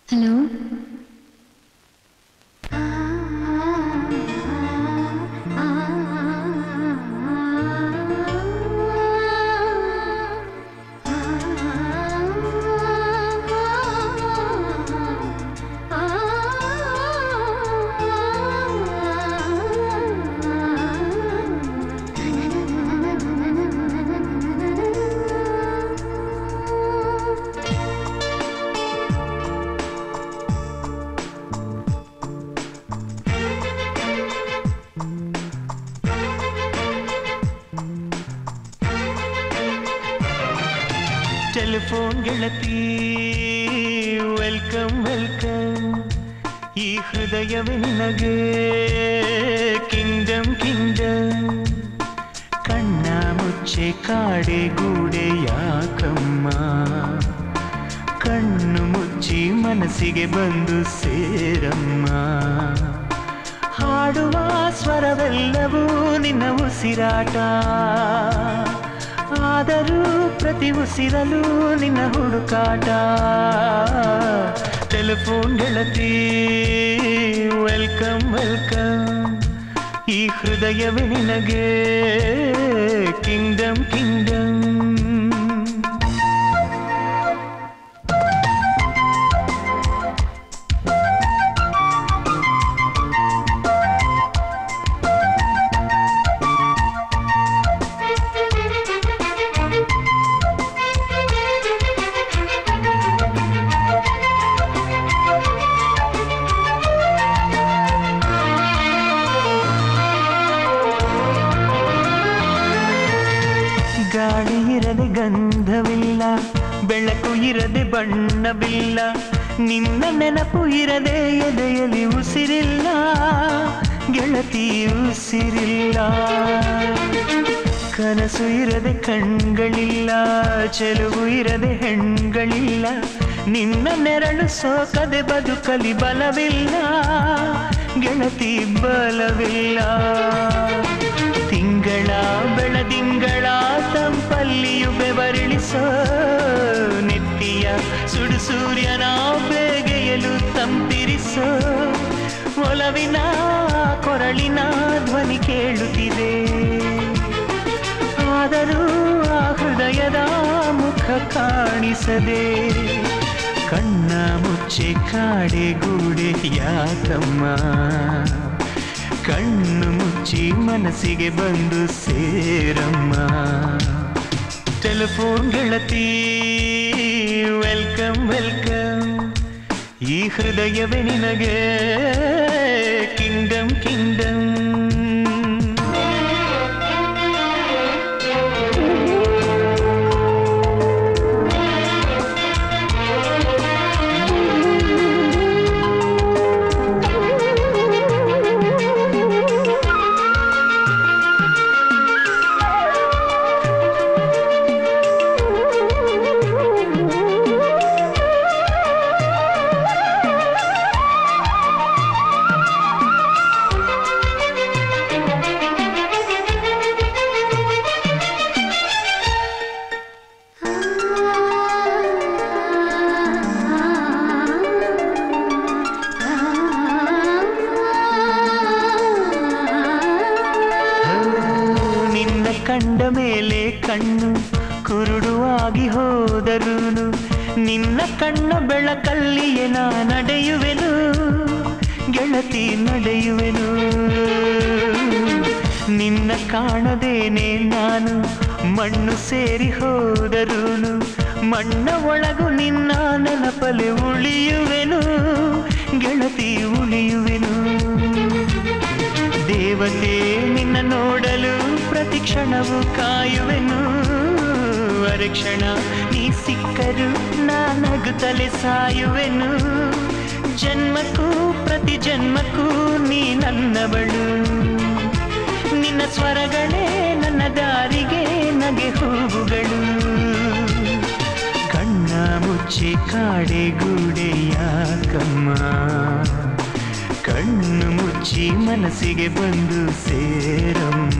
Hello telephone ಗೆಳತಿ welcome welcome ಈ ಹೃದಯವೇ ನಿನಗೆ ಕಿಂಗ್ಡಮ್ ಕಿಂಗ್ಡಮ್ ಕಣ್ಣ ಮುಚ್ಚೆ ಕಾಡೆ ಗೂಡೆ ಯಾಕಮ್ಮ ಕಣ್ಣು ಮುಚ್ಚಿ ಮನಸ್ಸಿಗೆ ಬಂದು ಸೇರಮ್ಮ ಹಾಡುವ ಸ್ವರವೆಲ್ಲವೂ ನಿನ್ನ ಉಸಿರಾಟ ಆದರೂ ಪ್ರತಿ ಉಸಿರಲು ನಿನ್ನ ಹುಡುಕಾಟ ಟೆಲಿಫೋನ್ ಗೆಳತಿ ವೆಲ್ಕಮ್ ವೆಲ್ಕಮ್ ಈ ಹೃದಯವೇ ನಿನಗೆ ಕಿಂಗ್ಡಮ್ ಕಿಂಗ್ಡಮ್ ಗಾಳಿ ಇರದೆ ಗಂಧವಿಲ್ಲ ಬೆಳಕು ಇರದೆ ಬಣ್ಣವಿಲ್ಲ ನಿನ್ನ ನೆನಪು ಇರದೆ ಎದೆಯಲ್ಲಿ ಉಸಿರಿಲ್ಲ ಗೆಳತಿ ಉಸಿರಿಲ್ಲ ಕನಸು ಇರದೆ ಕಣ್ಗಳಿಲ್ಲ ಚೆಲುವು ಇರದೆ ಹೆಣ್ಗಳಿಲ್ಲ ನಿನ್ನ ನೆರಳು ಸೋಕದೆ ಬದುಕಲಿ ಬಲವಿಲ್ಲ ಗೆಳತಿ ಬಲವಿಲ್ಲ ತಿಂಗಳ ಬೆಳದಿಂಗಳ ತಂಪಲ್ಲಿಯು ಬೆವರಿಳಿಸೋ ನೆತ್ತಿಯ ಸುಡು ಸೂರ್ಯನ ಬೇಗೆಯಲು ತಂಪಿರಿಸೋ ಒಲವಿನ ಕೊರಳಿನ ಧ್ವನಿ ಕೇಳುತ್ತಿದೆ ಆದರೂ ಆ ಹೃದಯದ ಮುಖ ಕಾಣಿಸದೆ ಕಣ್ಣ ಮುಚ್ಚೆ ಕಾಡೆ ಗೂಡೆ ಯಾಕಮ್ಮ ಕಣ್ಣು ಮುಚ್ಚಿ ಮನಸ್ಸಿಗೆ ಬಂದು ಸೇರಮ್ಮ ಟೆಲಿಫೋನ್ ಗೆಳತಿ ವೆಲ್ಕಮ್ ವೆಲ್ಕಮ್ ಈ ಹೃದಯವೇ ನಿನಗೆ ಕಿಂಗ್ಡಮ್ ಕಿಂಗ್ಡಮ್ ನಿನ್ನ ಕಂಡ ಮೇಲೆ ಕಣ್ಣು ಕುರುಡುವಾಗಿ ಹೋದರೂನು ನಿನ್ನ ಕಣ್ಣ ಬೆಳಕಲ್ಲಿಯೇ ನಾ ನಡೆಯುವೆನು ಗೆಳತಿ ನಡೆಯುವೆನು ನಿನ್ನ ಕಾಣದೇನೆ ನಾನು ಮಣ್ಣು ಸೇರಿ ಹೋದರೂನು ಮಣ್ಣ ಒಳಗು ನಿನ್ನ ನೆನಪಲೆ ಉಳಿಯುವೆನು ಗೆಳತಿ ಉಳಿಯುವೆನು ದೇವತೆ ನಿನ್ನ ನೋಡಲು ಪ್ರತಿ ಕ್ಷಣವು ಕಾಯುವೆನು ಅರಕ್ಷಣ ನೀ ಸಿಕ್ಕರು ನಾನಗುತ್ತಲೆ ಸಾಯುವೆನು ಜನ್ಮಕ್ಕೂ ಪ್ರತಿ ಜನ್ಮಕ್ಕೂ ನೀ ನನ್ನವಳು ನಿನ್ನ ಸ್ವರಗಳೇ ನನ್ನ ದಾರಿಗೆ ನಗೆ ಹೂವುಗಳು ಕಣ್ಣ ಮುಚ್ಚಿ ಕಾಡೆ ಗೂಡೆ ಯಾಕಮ್ಮ ಕಣ್ಣು ಮುಚ್ಚಿ ಮನಸ್ಸಿಗೆ ಬಂದು ಸೇರಮ್ಮ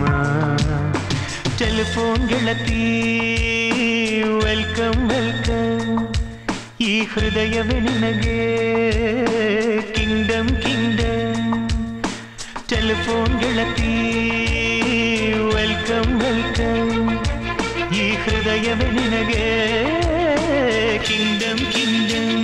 ಟೆಲಿಫೋನ್ ಗೆಳತಿ ವೆಲ್ಕಮ್ ವೆಲ್ಕಮ್ ಈ ಹೃದಯವೇ ನಿನಗೆ ಕಿಂಗ್ಡಮ್ ಕಿಂಗ್ಡಮ್ ಟೆಲಿಫೋನ್ ಗೆಳತಿ ವೆಲ್ಕಮ್ ವೆಲ್ಕಮ್ ಈ ಹೃದಯವೇ ನಿನಗೆ ಕಿಂಗ್ಡಮ್ ಕಿಂಗ್ಡಮ್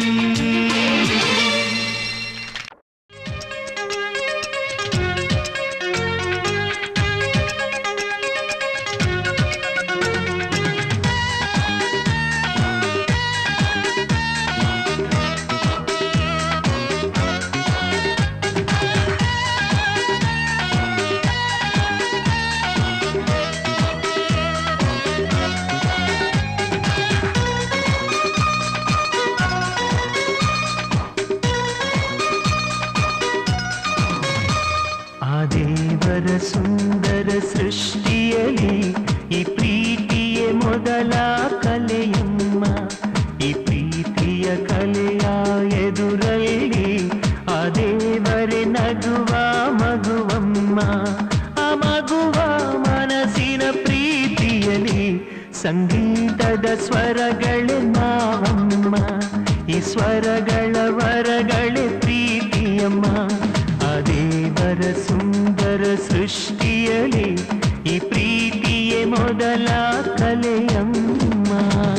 ಆ ದೇವರ ಸುಂದರ ಸೃಷ್ಟಿಯಲ್ಲಿ ಈ ಪ್ರೀತಿಯೇ ಮೊದಲ ಕಲೆಯಮ್ಮ ಈ ಪ್ರೀತಿಯ ಕಲೆಯ ಎದುರಲ್ಲಿ ಆ ದೇವರೇ ನಗುವ ಮಗುವಮ್ಮ ಆ ಮಗುವ ಮನಸ್ಸಿನ ಪ್ರೀತಿಯಲ್ಲಿ ಸಂಗೀತದ ಸ್ವರಗಳೇ ನಾವಮ್ಮ ಈ ಸ್ವರಗಳ ವರಗಳೇ ಪ್ರೀತಿಯಮ್ಮ ಆ ದೇವರ ಸುಂದರ ಸೃಷ್ಟಿಯಲ್ಲಿ ಈ ಪ್ರೀತಿಯೇ ಮೊದಲ ಕಲೆಯಮ್ಮ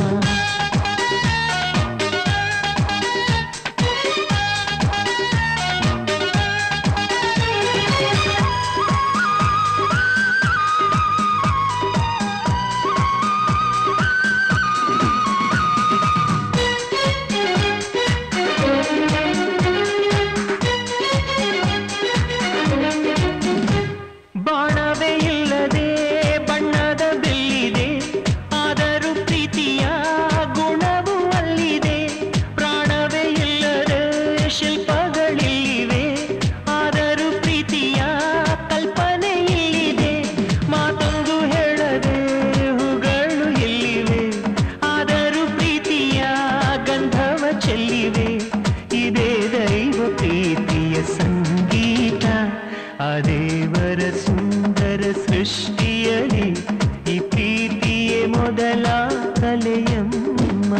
ಬಾಣವೇ ಇಲ್ಲದೆ ಬಣ್ಣದ ಬೆಲ್ಲಿದೆ ಆದರೂ ಪ್ರೀತಿಯ ಗುಣವು ಅಲ್ಲಿದೆ ಪ್ರಾಣವೇ ಇಲ್ಲದ ಶಿಲ್ಪಗಳಿವೆ ಆದರೂ ಪ್ರೀತಿಯ ಕಲ್ಪನೆ ಇಲ್ಲಿದೆ ಮಾತೊಂದು ಹೇಳದೆ ಹೂಗಳು ಇಲ್ಲಿವೆ ಆದರೂ ಪ್ರೀತಿಯ ಗಂಧವ ಚೆಲ್ಲಿವೆ ಇದೇ ದೈವ ಪ್ರೀತಿಯ ಸಂಗೀತ ಆ ದೇವರ ಸುಂದರ ಸೃಷ್ಟಿಯಲ್ಲಿ ಈ ಪ್ರೀತಿಯೇ ಮೊದಲ ಕಲೆಯಮ್ಮ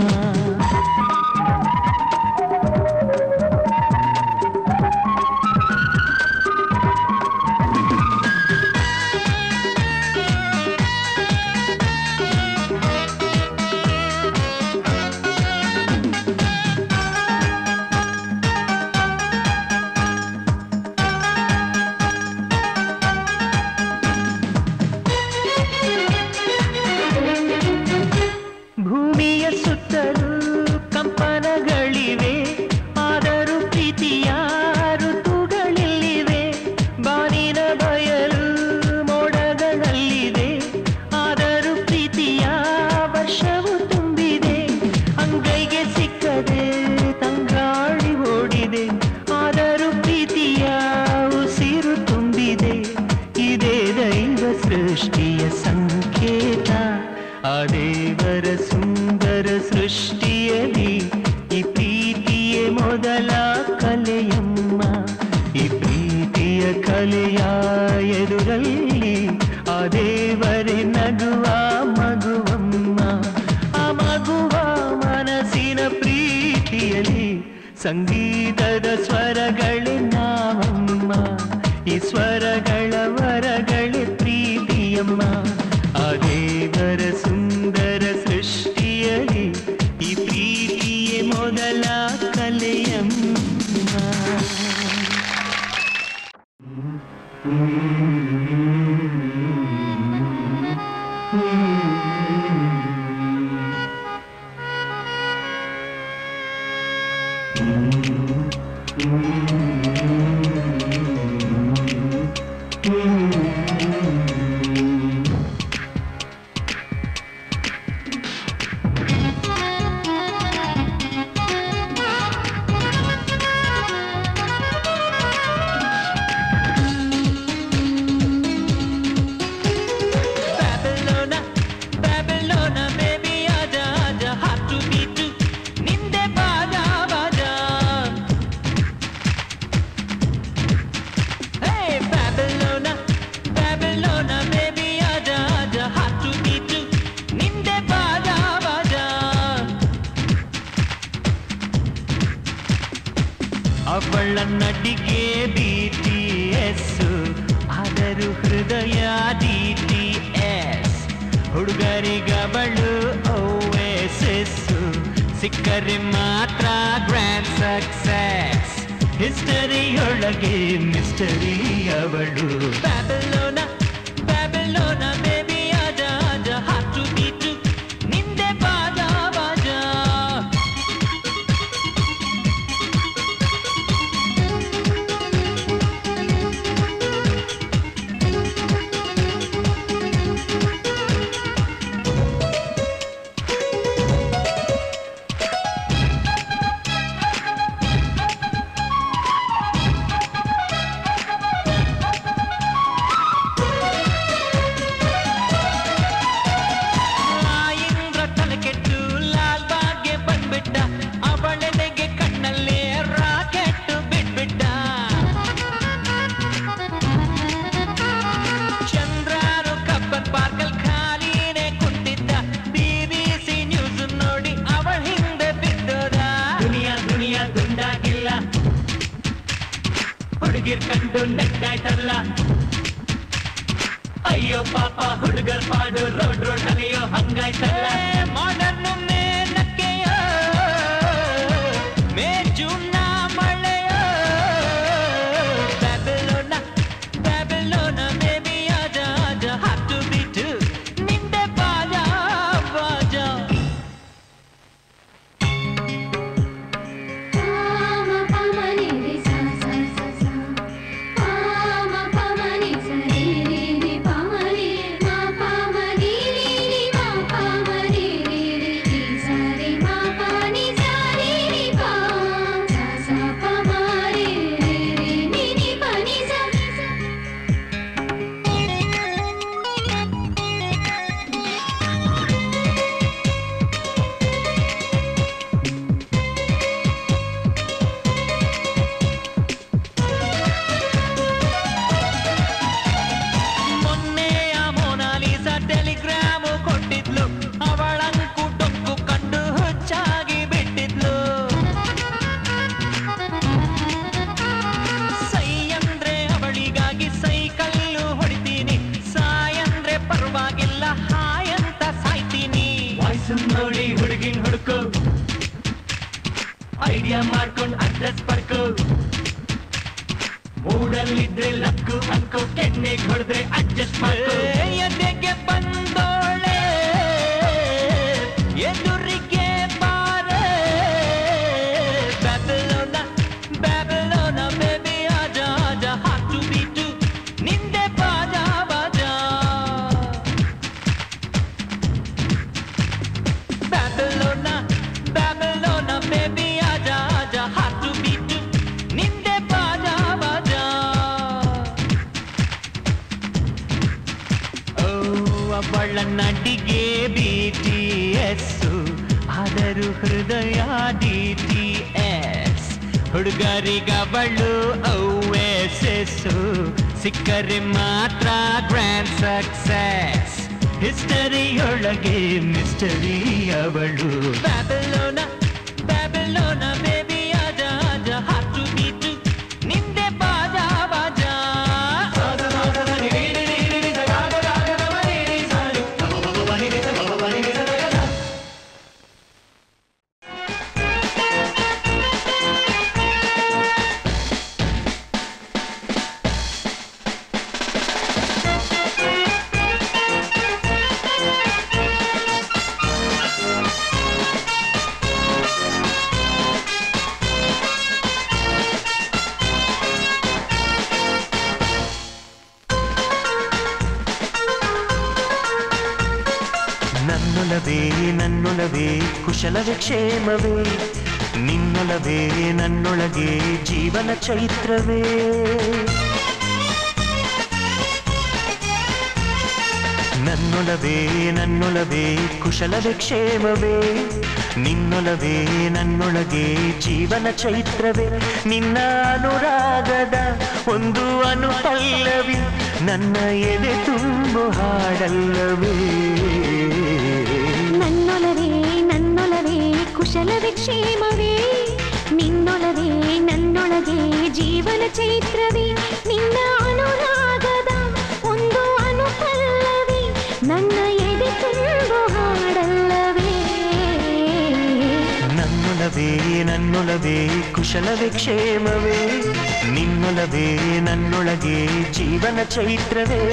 ಭೂಮಿಯ ಸುತ್ತಲೂ ಕಂಪನಗಳಿವೆ ಆದರೂ ಪ್ರೀತಿಯ ಋತುಗಳಿವೆ ಬಾನಿನ ಬಯಲು ಮೋಡಗಳಲ್ಲಿದೆ ಆದರೂ ಪ್ರೀತಿಯ ವರ್ಷವು ತುಂಬಿದೆ ಅಂಗೈಗೆ ಸಿಕ್ಕದೆ ತಂಗಾಳಿ ಓಡಿದೆ ಆದರೂ ಪ್ರೀತಿಯ ಉಸಿರು ತುಂಬಿದೆ ಇದೇ ದೈವ ಸೃಷ್ಟಿಯ ಸಂಕೇತ ಆ ದೇವರ ಸುಂದರ ಸೃಷ್ಟಿಯಲ್ಲಿ ಈ ಪ್ರೀತಿಯೇ ಮೊದಲ ಕಲೆಯಮ್ಮ ಈ ಪ್ರೀತಿಯ ಕಲೆಯ ಎದುರಲ್ಲಿ ಆ ದೇವರೇ ನಗುವ ಮಗುವಮ್ಮ ಆ ಮಗುವ ಮನಸ್ಸಿನ ಪ್ರೀತಿಯಲ್ಲಿ ಸಂಗೀತದ ಸ್ವರಗಳೇ ನಾವಮ್ಮ ಈ ಸ್ವರಗಳ ವರಗಳೇ ಪ್ರೀತಿಯಮ್ಮ ಆ ದೇವರ ಸುಂದರ ಸೃಷ್ಟಿಯಲ್ಲಿ ಈ ಪ್ರೀತಿಯೇ ಮೊದಲ ಕಲೆಯಮ್ಮ Babylona, Babylona, baby, aja, aja, have to be too. Ninde baja, baja. Hey, Babylona, Babylona, baby, ಹೃದಯ ಡಿ ಟಿ ಎಸ್ ಹುಡುಗರಿಗವಳು ಓಎಸ್ಎಸ್ ಸಿಕ್ಕರೆ ಮಾತ್ರ ಗ್ರ್ಯಾಂಡ್ ಸಕ್ಸೆಸ್ ಹಿಸ್ಟರಿಯೊಳಗೆ ಮಿಸ್ಟರಿ ಅವಳು ಬ್ಯಾಬಲೋನ ಬ್ಯಾಬಲೋನ ಬೇಬಿ ಆಜ ಆಜ ಹಾಟು ಬೀಟು ನಿಂದೆ ಬಾಜಾ ಬಾಜಾ ಇಂದ್ರ ತಲೆ ಕೆಟ್ಟು ಲಾಲ್ ಬಾಗ್ಗೆ ಬಂದ್ಬಿಟ್ಟ ಅವಳೆಡೆಗೆ ಕಣ್ಣಲ್ಲಿ ರಾಕೆಟ್ ಬಿಟ್ಬಿಟ್ಟ ಚಂದ್ರಾರು ಕಬ್ಬನ್ ಪಾರ್ಕಲ್ ಖಾಲಿನೇ ಕುಂತಿದ್ದ ಬಿಬಿಸಿ ನ್ಯೂಸ್ ನೋಡಿ ಅವಳ ಹಿಂದೆ ಬಿದ್ದೋದ ದುನಿಯಾ ದುನಿಯಾ ದುಂಡಾಗಿಲ್ಲ ಹುಡುಗಿರ್ ಕಂಡು ನಗ್ಗಾಯ್ತಲ್ಲ ಅಯ್ಯೋ ಪಾಪ ಹುಡುಗರ್ ಪಾಡು ರೋಡ್ ರೋಡ್ ಅಲೆಯೋ ಹಂಗಾಯ್ತಲ್ಲ ಮಾಡರ್ನ್ ಮೇನಕ್ಕೆಯ ಮೇ ಜೂನ್ನ ಮಳೆಯ ಬ್ಯಾಬಿಲೋನ ಬ್ಯಾಬಿಲೋನ ಬೇಬಿ ಆಜ ಆಜ ಹಾಟು ಬಿಟ್ಟು ನಿಂದೆ ಬಾಜಾ ಬಾಜಾ ಪಾಮ ಪಮನಿ ರಿ ಸಾ ಸಾ ಸಾ ಸಾ ಪಾಮ ಪಮನಿ ಸ ರಿ ರಿ ರಿ ಪಮನಿ ಮಾ ಪಮನಿ ರಿ ರಿ ಮಾ ಪಮನಿ ರಿ ರಿ ರಿ ಸಾ ರಿ ಮಾ ಪನಿ ಸಾ ರಿ ರಿ ಪಾ ಸಾ ಸಾ ಪಮ ರಿ ರಿ ರಿ ನಿ ನಿ ಪನಿ ಸಾ ಮೊನ್ನೆ ಆ ಮೊನಾಲಿಸ ಟೆಲಿಗ್ರಾಮು ಕೊಟ್ಟಿದ್ಲು ಅವಳಂಕು ಡೊಂಕು ಕಂಡು ಹುಚ್ಚಾಗಿ ಬಿಟ್ಟಿದ್ಲು ಸೈ ಅಂದ್ರೆ ಅವಳಿಗಾಗಿ ಸೈಕಲ್ಲು ಹೊಡಿತೀನಿ ಸಾಯಂದ್ರೆ ಪರವಾಗಿಲ್ಲ ಹಾಯ್ ಅಂತ ಸಾಯ್ತೀನಿ ವಾಯ್ಸ್ ನೋಡಿ ಹುಡುಗಿನ್ ಹುಡುಕು ಐಡಿಯಾ ಮಾಡ್ಕೊಂಡು ಅಡ್ರೆಸ್ ಪಡ್ಕೋ ಮೂಡಲ್ಲಿದ್ರೆ ಲಕ್ಕು ಅನ್ಕೋ ಕೆನ್ನೆಗ್ ಹೊಡೆದ್ರೆ ಅಡ್ಜಸ್ಟ್ ಮಾಡ್ಕೋ ಎದೆಗೆ ಬಂದೋಳೆ ಎದುರಿಗೆ ಬಾರೆ ಬ್ಯಾಬಿಲೋನ ಬ್ಯಾಬಿಲೋನ ಬೇಬಿ ಆಜ ಆಜ ಹಾಟು ಬೀಟು ನಿಂದೆ ಬಾಜಾ ಬಾಜಾ ಬ್ಯಾಬಿಲೋನ ಬ್ಯಾಬಿಲೋನ ಬೇಬಿ ಆಜ ಆಜ ಹಾಟು ಬೀಟು ನಿಂದೆ ಬಾಜಾ ಬಾಜಾ ಓ ಅವಳ ನಡಿಗೆ ಬಿ ಟಿ ಎಸ್ ಆದರೂ ಹೃದಯ ಡಿ ಟಿ ಎಸ್ ಹುಡುಗರಿಗವಳು ಓ ಎಸ್ ಎಸ್ ಸಿಕ್ಕರೆ ಮಾತ್ರ ಗ್ರ್ಯಾಂಡ್ ಸಕ್ಸೆಸ್ ಹಿಸ್ಟರಿಯೊಳಗೆ ಮಿಸ್ಟರಿ ಅವಳು ಬ್ಯಾಬಲೋನ ಬ್ಯಾಬಲೋನ ಬೇಬಿ ಆಜ ಆಜ ಹಾಟು ಬೀಟು ನಿಂದೆ ಬಾಜಾ ಬಾಜಾ ನನ್ನೊಲವೇ ನನ್ನೊಲವೇ ಕುಶಲವೇ ಕ್ಷೇಮವೇ ನಿನ್ನೊಲವೇ ನನ್ನೊಳಗೆ ಜೀವನ ಚೈತ್ರವೇ ನನ್ನೊಲವೇ ನನ್ನೊಲವೇ ಕುಶಲವೇ ಕ್ಷೇಮವೇ ನಿನ್ನೊಲವೇ ನನ್ನೊಳಗೆ ಜೀವನ ಚೈತ್ರವೇ ನಿನ್ನ ಅನುರಾಗದ ಒಂದು ಅನುಪಲ್ಲವಿ ನನ್ನ ಎದೆ ತುಂಬು ಹಾಡಲ್ಲವೇ ನನ್ನೊಲವೇ ನನ್ನೊಲವೇ ಕುಶಲವೇ ಕ್ಷೇಮವೇ ನಿನ್ನೊಲವೇ ನನ್ನೊಳಗೆ ಜೀವನ ಚೈತ್ರವೇ ನಿನ್ನ ಅನುರಾಗದ ನನ್ನ ಎದೆ ತುಂಬು ಹಾಡಲ್ಲವೇ ನನ್ನೊಲವೇ ನನ್ನೊಲವೇ ಕುಶಲವೇ ಕ್ಷೇಮವೇ ನಿನ್ನೊಲವೇ ನನ್ನೊಳಗೆ ಜೀವನ ಚೈತ್ರವೇ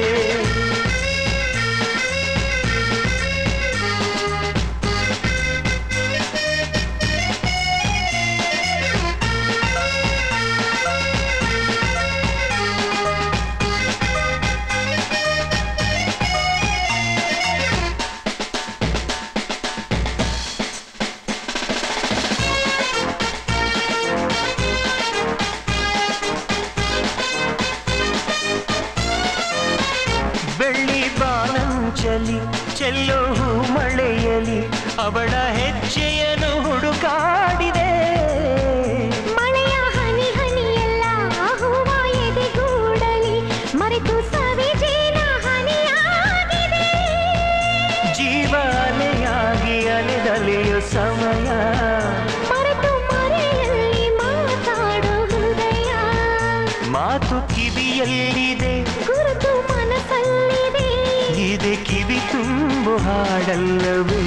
ಬೆಳ್ಳಿ ಬಾನಂಚಲಿ ಚೆಲ್ಲೋ ಮಳೆಯಲಿ ಅವಳ ಹೆಜ್ಜೆಯನ್ನು ಹುಡುಕಾಡಿದೆ ಮಳೆಯ ಹನಿ ಹನಿಯೆಲ್ಲ ಹೂವ ಎದೆಗೂಡಲಿ ಮರೆತು ಸವಿಜೇನ ಹನಿಯಾಗಿದೆ ಜೀವ ಅಲೆಯಾಗಿ ಅಲೆದಲೆಯೋ ಸಮಯ ಮರೆತು ಮರೆಯಲ್ಲಿ ಮಾತಾಡೋ ಹೃದಯ ಮಾತು ಕಿವಿಯಲ್ಲಿದೆ ಗುರುತು ಮನಸ್ಸಲ್ಲಿದೆ ಇದೆ ಕಿವಿ ತುಂಬು ಹಾಡಲ್ಲವೇ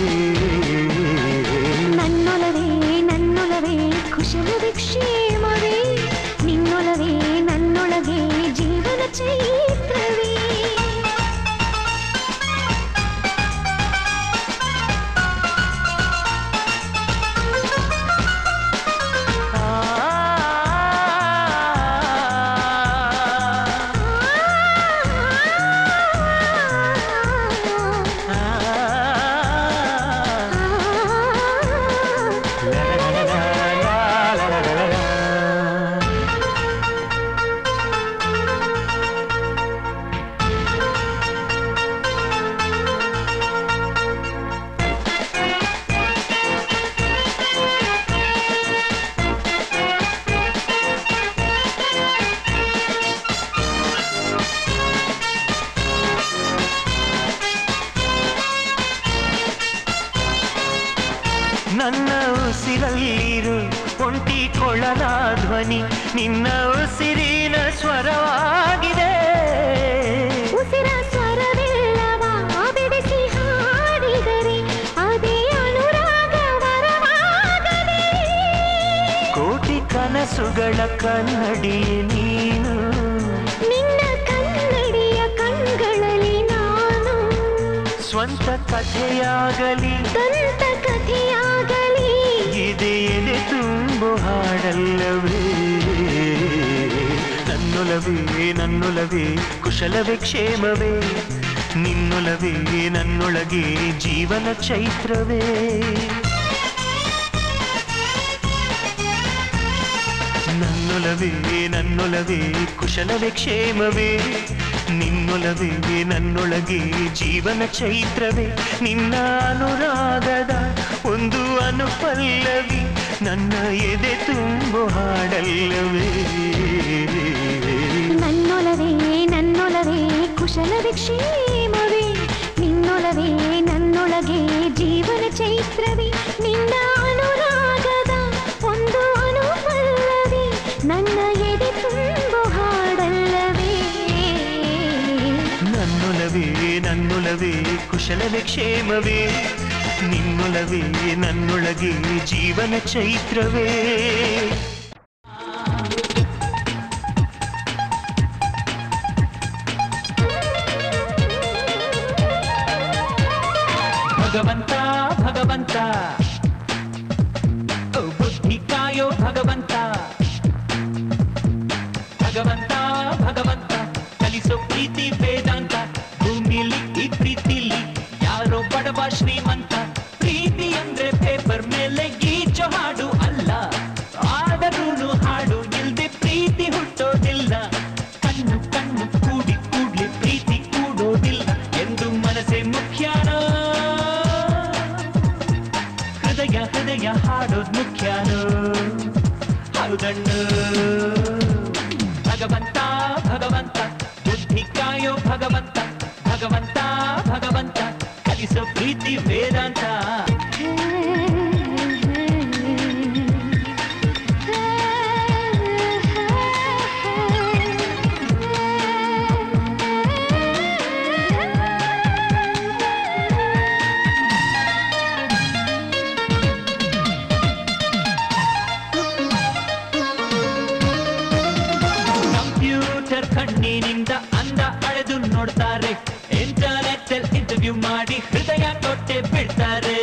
ನನ್ನೊಲವೇ ನನ್ನೊಲವೇ ಕುಶಲವೇ ಕ್ಷೇಮವೇ ನಿನ್ನೊಲವೇ ನನ್ನೊಳಗೆ ಜೀವನ ಚೈತ್ರವೇ ನನ್ನ ಉಸಿರಲ್ಲಿರು ಒಂಟಿ ಕೊಳಲ ಧ್ವನಿ ನಿನ್ನ ಉಸಿರಿನ ಸ್ವರವಾಗಿದೆ ಉಸಿರ ಸ್ವರವೆಲ್ಲವ ಬಿಡಿಸಿ ಹಾಡಿದರೆ ಅದೇ ಅನುರಾಗ ವರವಾಗದೆ ಕೋಟಿ ಕನಸುಗಳ ಕನ್ನಡಿ ನೀನು ನಿನ್ನ ಕನ್ನಡಿಯ ಕಣ್ಗಳಲ್ಲಿ ನಾನು ಸ್ವಂತ ಕಥೆಯಾಗಲಿ ದಂತ ಕಥೆಯಾಗಲಿ ಇದೆ ಎದೆ ತುಂಬು ಹಾಡಲ್ಲವೇ ನನ್ನೊಲವೇ ನನ್ನೊಲವೇ ಕುಶಲವೇ ಕ್ಷೇಮವೇ ನಿನ್ನೊಲವೇ ನನ್ನೊಳಗೆ ಜೀವನ ಚೈತ್ರವೇ ನನ್ನೊಲವೇ ನನ್ನೊಲವೇ ಕುಶಲವೇ ಕ್ಷೇಮವೇ ನಿನ್ನೊಲವೇ ನನ್ನೊಳಗೆ ಜೀವನ ಚೈತ್ರವೇ ನಿನ್ನ ಅನುರಾಗದ ಒಂದು ಅನುಪಲ್ಲವಿ ನನ್ನ ಎದೆ ತುಂಬು ಹಾಡಲ್ಲವೇ ನನ್ನೊಲವೇ ನನ್ನೊಲವೇ ಕುಶಲವೇ ಕ್ಷೇಮವೇ ನಿನ್ನೊಲವೇ ನನ್ನೊಳಗೆ ಜೀವನ ಚೈತ್ರವೇ ನಿನ್ನ ಅನುರಾಗದ ಒಂದು ಅನುಪಲ್ಲವಿ ನನ್ನ ಎದೆ ತುಂಬು ಹಾಡಲ್ಲವೇ ನನ್ನೊಲವೇ ನನ್ನೊಲವೇ ಕುಶಲವೇ ಕ್ಷೇಮವೇ ನಿನ್ನೊಲವೇ ನನ್ನೊಳಗೆ ಜೀವನ ಚೈತ್ರವೇ ಭಗವಂತ ಭಗವಂತ ಓ ಬುದ್ಧಿ ಕಾಯೋ ಭಗವಂತ ಭಗವಂತ ಭಗವಂತ ಕಲಿಸೋ ಪ್ರೀತಿ ವೇದಾಂತ ಭೂಮಿಲಿ ಈ ಪ್ರೀತಿಲಿ ಯಾರೋ ಬಡವ ಶ್ರೀಮಂತ ಪ್ರೀತಿ ಅಂದ್ರೆ ಪೇಪರ್ ಮೇಲೆ ಗೀಚೋ ಹಾಡು ಅಲ್ಲ ಆದರೂ ಹಾಡು ಇಲ್ದೆ ಪ್ರೀತಿ ಹುಟ್ಟೋದಿಲ್ಲ ಕಣ್ಣು ಕಣ್ಣು ಕೂಡಿ ಕೂಡ್ಲಿ ಪ್ರೀತಿ ಕೂಡೋದಿಲ್ಲ ಎಂದು ಮನಸ್ಸೇ ಮುಖ್ಯಾನೋ ಹೃದಯ ಹೃದಯ ಹಾಡೋದ್ ಮುಖ್ಯಾನೋ ಹೌದಣ್ಣು ಭಗವಂತ ಭಗವಂತ ಬುದ್ಧಿ ಕಾಯೋ ಭಗವಂತ ಭಗವಂತ ಭಗವಂತ ಕಲಿಸೋ ಪ್ರೀತಿ ವೇದಾಂತ ಆ ಕೊಡ್ತಾರೆ ಇಂಟರ್ನೆಟ್ ಅಲ್ಲಿ ಇಂಟರ್ವ್ಯೂ ಮಾಡಿ ಹೃದಯ ಕೊಟ್ಟೆ ಬಿಡ್ತಾರೆ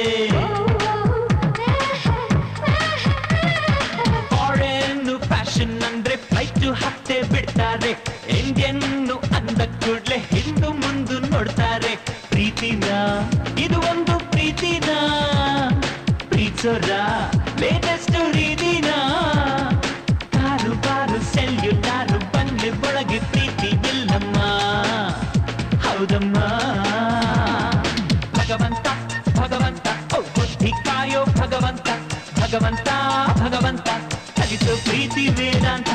ಫಾರೆನ್ ಫ್ಯಾಷನ್ ಅಂದ್ರೆ ಫ್ಲೈಟ್ ಹತ್ತೆ ಬಿಡ್ತಾರೆ ಇಂಡಿಯನ್ ಅಂದ ಕೂಡ್ಲೆ ಹಿಂದು ಮುಂದು ನೋಡ್ತಾರೆ ಪ್ರೀತಿನ ಇದು ಒಂದು ಪ್ರೀತಿನ ಪ್ರೀತಿಸೋರ ಲೇಟೆಸ್ಟ್ ರೀತಿನ ಕಾರು ಕಾರು ಸೆಲ್ಯುಲಾರು ಬಂದ್ರೆ ಒಳಗೆ ಪ್ರೀತಿ ಇಲ್ಲಮ್ಮ ಹೌದಮ್ಮ ಭಗವಂತ ಭಗವಂತ ಓ ಬುದ್ಧಿ ಕಾಯೋ ಭಗವಂತ ಭಗವಂತ ಭಗವಂತ ಕಲಿಸೋ ಪ್ರೀತಿ ವೇದಾಂತ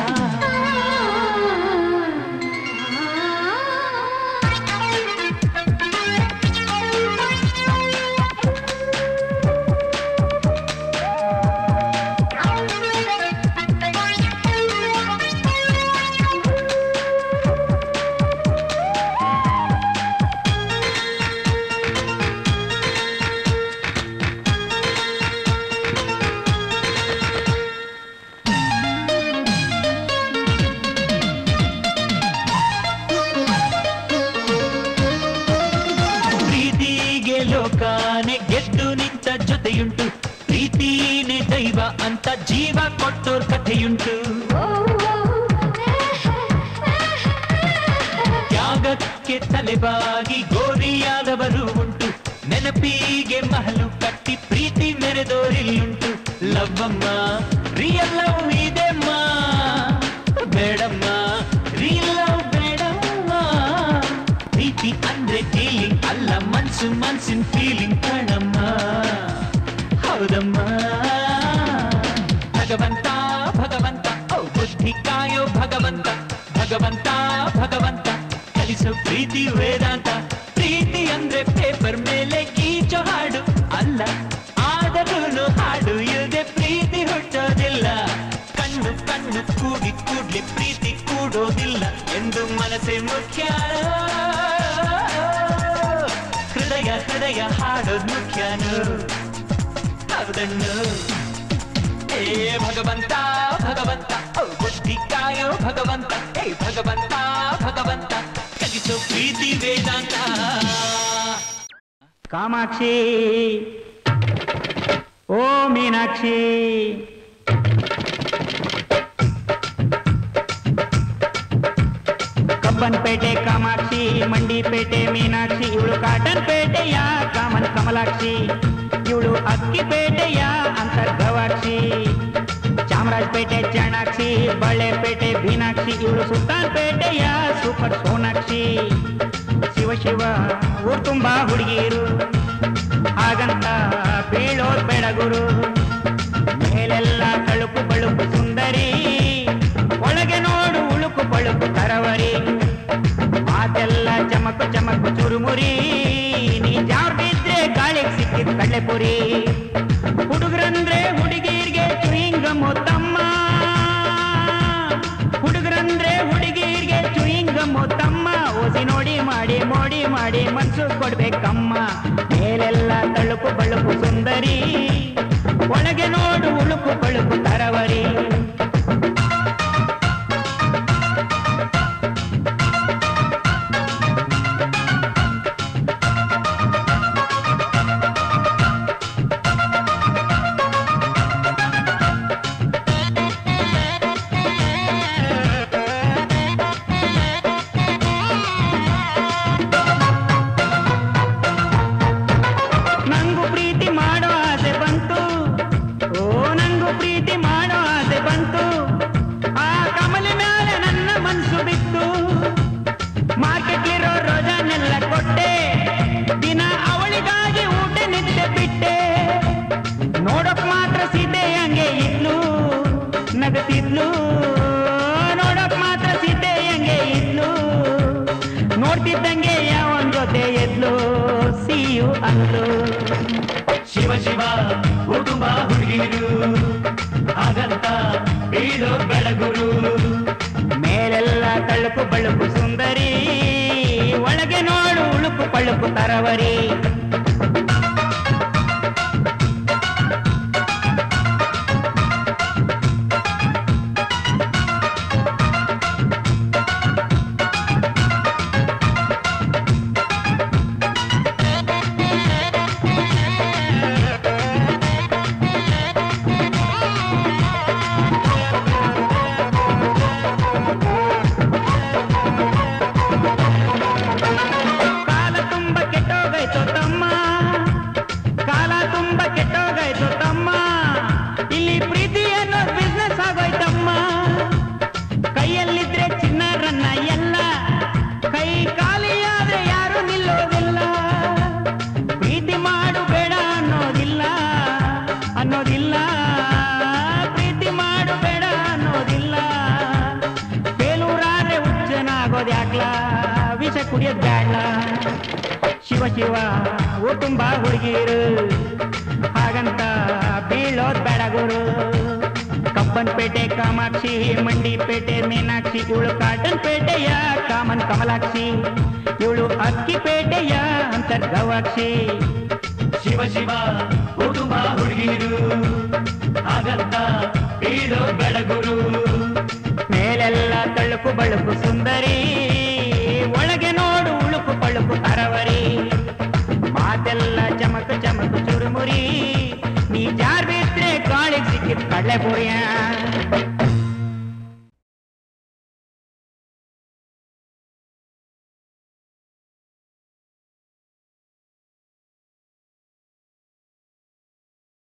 ಪ್ರೀತಿಗೆ ಲೋಕಾನೆ ಗೆದ್ದು ನಿಂತ ಜೊತೆಯುಂಟು ಪ್ರೀತಿನೇ ದೈವ ಅಂತ ಜೀವ ಕೊಟ್ಟೋರ್ ಕಥೆಯುಂಟು ತ್ಯಾಗಕ್ಕೆ ತಲೆಬಾಗಿ ಗೋರಿಯಾದವರು ಉಂಟು ನೆನಪಿಗೆ ಮಹಲು ಕಟ್ಟಿ ಪ್ರೀತಿ ಮೆರೆದೋರಿಲ್ಲುಂಟು ಲವ್ವಮ್ಮ ರಿಯಲ್ ಲವ್ ಇದೆಮ್ಮ ಬೇಡಮ್ಮ ರಿಯಲ್ ಲವ್ ಬೇಡಮ್ಮ ಪ್ರೀತಿ ಅಂದ್ರೆ ಫೀಲಿಂಗ್ ಅಲ್ಲ ಮನ್ಸು ಮನ್ಸಿನ ಫೀಲಿಂಗ್ ಕಣಮ್ಮ ಹೌದಮ್ಮ ಭಗವಂತ ಭಗವಂತ ಓ ಬುದ್ಧಿ ಕಾಯೋ ಭಗವಂತ ಭಗವಂತ ಭಗವಂತ ಕಲಿಸೋ ಪ್ರೀತಿ ವೇದಾಂತ ಪ್ರೀತಿ ಅಂದ್ರೆ ಪೇಪರ್ ಮೇಲೆ ಗೀಚೋ ಹಾಡು ಅಲ್ಲ ಆದರೂ ಹಾಡು ಇಲ್ಲದೆ ಪ್ರೀತಿ ಹುಟ್ಟೋದಿಲ್ಲ ಕಣ್ಣು ಕಣ್ಣು ಕೂಡಿ ಕೂಡ್ಲಿ ಪ್ರೀತಿ ಕೂಡೋದಿಲ್ಲ ಎಂದು ಮನಸ್ಸೇ ಮುಖ್ಯ ಹೃದಯ ಹೃದಯ ಹಾಡೋದ್ ಮುಖ್ಯನು ಹೌದನ್ನು ಏ ಭಗವಂತ ಭಗವಂತ ಓ ಬುದ್ಧಿ ಕಾಯೋ ಭಗವಂತ ಏ ಭಗವಂತ ಭಗವಂತ ಕಲಿಸೋ ಪ್ರೀತಿ ವೇದಾಂತ ಕಾಮಾಕ್ಷಿ ಓ ಮೀನಾಕ್ಷಿ ಕಬ್ಬನ್ಪೇಟೆ ಕಾಮಾಕ್ಷಿ ಮಂಡಿಪೇಟೆ ಮೀನಾಕ್ಷಿ ಇವಳು ಕಾಟನ್ ಪೇಟೆಯ ಕಾಮನ್ ಕಮಲಾಕ್ಷಿ ಇವಳು ಅಕ್ಕಿಪೇಟೆಯ ಅಂತರ್ಗವಾಕ್ಷಿ ಚಾಮರಾಜಪೇಟೆ ಚಾಣಾಕ್ಷಿ ಬಳ್ಳೆಪೇಟೆ ಬೀನಾಕ್ಷಿ ಇವಳು ಸುಲ್ತಾನ್ ಪೇಟೆಯ ಸೂಪರ್ ಸೋನಾಕ್ಷಿ ಶಿವ ಶಿವ ಊರ್ ತುಂಬಾ ಹುಡುಗಿರು ಹಾಗಂತ ಬೀಳೋದ್ ಬೇಡ ಗುರು ಮೇಲೆಲ್ಲ ತಳುಕು ಬಳುಕು ಸುಂದರಿ ಒಳಗೆ ನೋಡು ಉಳುಕು ಬಳುಕು ತರವರಿ ಮಾತೆಲ್ಲ ಚಮಕು ಚಮಕು ಚುರುಮುರಿ ನೀ ಜಾರ್ ಬಿದ್ರೆ ಗಾಳಿಗೆ ಸಿಕ್ಕಿದ್ ಕಡ್ಲೆಪುರಿ ಹುಡುಗರಂದ್ರೆ ಹುಡುಗಿರ್ಗೆ ಚುಯಿಂಗಮ್ಮು ತಮ್ಮ ಹುಡುಗರಂದ್ರೆ ಹುಡುಗಿರ್ಗೆ ಚುಯಿಂಗಮ್ಮು ತಮ್ಮ ಓಸಿ ನೋಡಿ ಮಾಡಿ ಮೋಡಿ ಮಾಡಿ ಮನ್ಸು ಕೊಡ್ಬೇಕಮ್ಮ ಮೇಲೆಲ್ಲ ತಳುಕು ಬಳುಕು ಸುಂದರಿ ಒಳಗೆ ನೋಡು ಉಳುಕು ಬಳುಕು ತರವರಿ ನಂಗೂ ಪ್ರೀತಿ ಮಾಡೋ ಆಸೆ ಬಂತು ಓ ನಂಗೂ ಪ್ರೀತಿ ಮಾಡೋ ಆಸೆ ಬಂತು ಆ ಕಮಲ ಮೇಲೆ ನನ್ನ ಮನ್ಸು ಬಿತ್ತು ಮಾರ್ಕೆಟ್ಲಿರೋ ರೋಜಾನೆಲ್ಲ ಕೊಟ್ಟೆ ದಿನ ಅವಳಿಗಾಗಿ ಊಟ ನಿದ್ದೆ ಬಿಟ್ಟೆ ನೋಡಕ್ ಮಾತ್ರ ಸೀತೆ ಹಂಗೆ ಇದ್ಲು ನಗತಿದ್ಲು ನೋಡಕ್ ಮಾತ್ರ ಸೀತೆ ಹಂಗೆ ಇದ್ಲು ನೋಡ್ತಿದ್ದಂಗೆ ಯಾವನ್ ಜೊತೆ ಎದ್ಲು ಸಿಯು ಅಂದ್ಲು ಶಿವ ಶಿವ ಕುಟುಂಬ ಹುಡುಗಿರು ಹಾಗಂತ ಬೀಳೋ ಬೆಳಗುರು ಮೇಲೆಲ್ಲ ತಳುಕು ಬಳುಕು ಸುಂದರಿ ಒಳಗೆ ನೋಡು ಉಳುಕು ಪಳುಕು ತರವರಿ ಬೇಡ ಶಿವ ಶಿವ ಓ ತುಂಬಾ ಹುಡುಗಿರು ಹಾಗಂತ ಬೀಳೋದ್ ಬೇಡ ಗುರು ಕಬ್ಬನ್ಪೇಟೆ ಕಾಮಾಕ್ಷಿ ಮಂಡಿಪೇಟೆ ಮೀನಾಕ್ಷಿ ಇವಳು ಕಾಟನ್ ಪೇಟೆಯ ಕಾಮನ್ ಕಮಲಾಕ್ಷಿ ಇವಳು ಅಕ್ಕಿಪೇಟೆಯ ಅಂತರ್ಗವಾಕ್ಷಿ ಶಿವ ಶಿವ ಕುಟುಂಬ ಹುಡುಗಿರು ಹಾಗಂತ ಬೀಳೋ ಬೆಳಗುರು ಮೇಲೆಲ್ಲ ತಳುಕು ಬಳುಕು ಸುಂದರಿ ಒಳಗೆ ನೋಡು ಉಳುಕು ಪಳುಕು ಅರವರಿ ಮಾತೆಲ್ಲ ಚಮಕು ಚಮಕು ಚುರುಮುರಿ ನೀ ಜಾರ್ ಬಿದ್ರೆ ಕಾಳಿಗೆ ಸಿಕ್ಕಿದ್ ಕಡ್ಲೆ ಪುರಿಯ